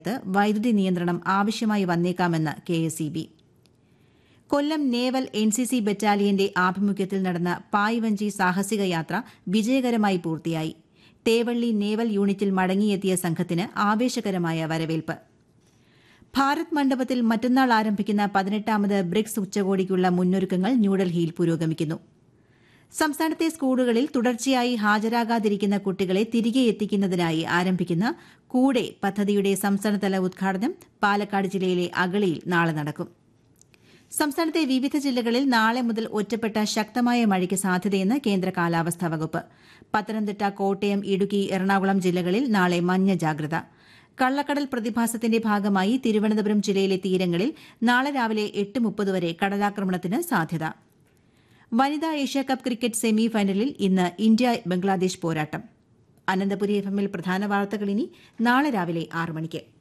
വൈദ്യുതി നിയന്ത്രണം ആവശ്യമായി വന്നേക്കാമെന്ന് K S E B Kollam naval N C C ബറ്റാലിയന്റെ ആഭിമുഖ്യത്തിൽ നടന്ന പായ്വഞ്ചി സാഹസിക യാത്ര വിജയകരമായി പൂർത്തിയായി തേവള്ളി നേവൽ യൂണിറ്റിൽ മടങ്ങിയെത്തിയ സംഘത്തിന് ആവേശകരമായ വരവേൽപ്പ് ഭാരത് മണ്ഡപത്തിൽ മറ്റന്നാൾ ആരംഭിക്കുന്ന പതിനെട്ടാമത് ബ്രിക്സ് ഉച്ചകോടിക്കുള്ള മുന്നൊരുക്കങ്ങൾ ന്യൂഡൽഹിയിൽ പുരോഗമിക്കുന്നു സംസ്ഥാനത്തെ സ്കൂളുകളിൽ തുടർച്ചയായി ഹാജരാകാതിരിക്കുന്ന കുട്ടികളെ തിരികെ എത്തിക്കുന്നതിനായി ആരംഭിക്കുന്ന കൂടെ പദ്ധതിയുടെ സംസ്ഥാനതല ഉദ്ഘാടനം പാലക്കാട് ജില്ലയിലെ അഗളിയിൽ നാളെ നടക്കും സംസ്ഥാനത്തെ വിവിധ ജില്ലകളിൽ നാളെ മുതൽ ഒറ്റപ്പെട്ട ശക്തമായ മഴയ്ക്ക് സാധ്യതയെന്ന് കേന്ദ്ര കാലാവസ്ഥാ വകുപ്പ് പത്തനംതിട്ട കോട്ടയം ഇടുക്കി എറണാകുളം ജില്ലകളിൽ നാളെ മഞ്ഞ ജാഗ്രത കള്ളക്കടൽ പ്രതിഭാസത്തിന്റെ ഭാഗമായി തിരുവനന്തപുരം ജില്ലയിലെ തീരങ്ങളിൽ നാളെ രാവിലെ എട്ട് മുപ്പത് വരെ കടലാക്രമണത്തിന് സാധ്യത വനിതാ ഏഷ്യാകപ്പ് ക്രിക്കറ്റ് സെമി ഫൈനലിൽ ഇന്ന് ഇന്ത്യ ബംഗ്ലാദേശ് പോരാട്ടം അനന്തപുരി എഫ് എമ്മിൽ പ്രധാന വാർത്തകൾ ഇനി നാളെ രാവിലെ ആറ് മണിക്ക്